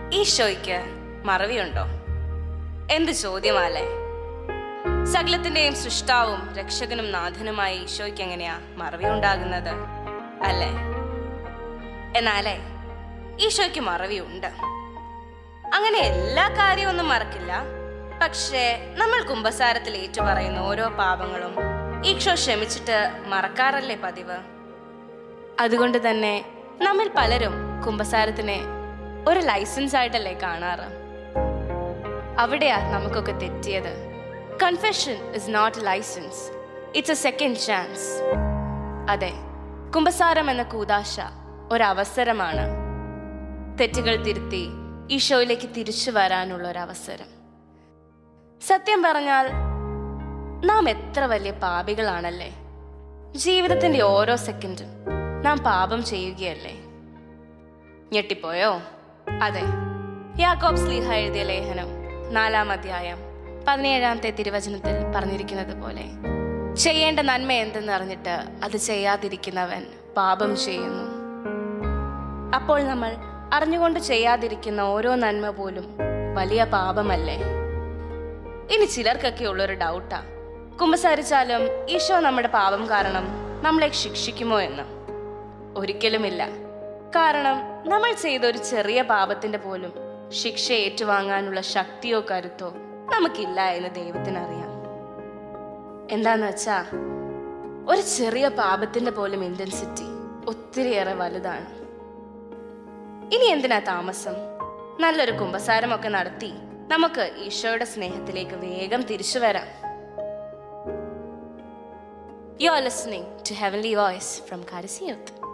ഈശോയ്ക്ക് മറവിയുണ്ടോ എന്ത് ചോദ്യമാലേ സകലത്തിന്റെയും സൃഷ്ടാവും രക്ഷകനും നാഥനുമായ ഈശോയ്ക്ക് എങ്ങനെയാ മറവി ഉണ്ടാകുന്നത് അല്ലേ എന്നാലേ ഈശോയ്ക്ക് മറവിയുണ്ട് അങ്ങനെ എല്ലാ കാര്യമൊന്നും മറക്കില്ല പക്ഷേ നമ്മൾ കുംഭസാരത്തിൽ ഏറ്റുപറയുന്ന ഓരോ പാപങ്ങളും ഈശോ ക്ഷമിച്ചിട്ട് മറക്കാറല്ലേ പതിവ് അതുകൊണ്ട് തന്നെ നമ്മിൽ പലരും കുംഭസാരത്തിനെ ഒരു ലൈസൻസ് ആയിട്ടല്ലേ കാണാറ് അവിടെയാ നമുക്കൊക്കെ തെറ്റിയത് confession is not a license it's a second chance അതെ കുംഭസാരം എന്ന കൂതാശ ഒരവസരമാണ് തെറ്റുകൾ തിരുത്തി ഈശോയിലേക്ക് തിരിച്ചു വരാനുള്ള ഒരു അവസരം സത്യം പറഞ്ഞാൽ നാം എത്ര വലിയ പാപികളാണല്ലേ ജീവിതത്തിന്റെ ഓരോ സെക്കൻഡും നാം പാപം ചെയ്യുകയല്ലേ ഞെട്ടിപ്പോയോ അതെ യാക്കോബ് സ്ലീഹ എഴുതിയ ലേഖനം നാലാം അധ്യായം പതിനേഴാമത്തെ തിരുവചനത്തിൽ പറഞ്ഞിരിക്കുന്നത് പോലെ ചെയ്യേണ്ട നന്മ എന്തെന്ന് അറിഞ്ഞിട്ട് അത് ചെയ്യാതിരിക്കുന്നവൻ പാപം ചെയ്യുന്നു അപ്പോൾ നമ്മൾ അറിഞ്ഞുകൊണ്ട് ചെയ്യാതിരിക്കുന്ന ഓരോ നന്മ പോലും വലിയ പാപമല്ലേ ഇനി ചിലർക്കൊക്കെ ഉള്ളൊരു ഡൗട്ടാ കുമ്പസാരിച്ചാലും ഈശോ നമ്മുടെ പാപം കാരണം നമ്മളെ ശിക്ഷിക്കുമോ എന്ന് ഒരിക്കലുമില്ല കാരണം നമ്മൾ ചെയ്ത ഒരു ചെറിയ പാപത്തിന്റെ പോലും ശിക്ഷ ഏറ്റുവാങ്ങാനുള്ള ശക്തിയോ കരുത്തോ നമുക്കില്ല എന്ന് ദൈവത്തിനറിയാം എന്താന്ന് വെച്ചാ ഒരു ചെറിയ പാപത്തിന്റെ പോലും ഇന്റൻസിറ്റി ഒത്തിരിയേറെ വലുതാണ് ഇനി എന്തിനാ താമസം നല്ലൊരു കുമ്പസാരമൊക്കെ നടത്തി നമുക്ക് ഈശോയുടെ സ്നേഹത്തിലേക്ക് വേഗം തിരിച്ചു വരാം you are listening to heavenly voice from കാരിസി യൂത്ത്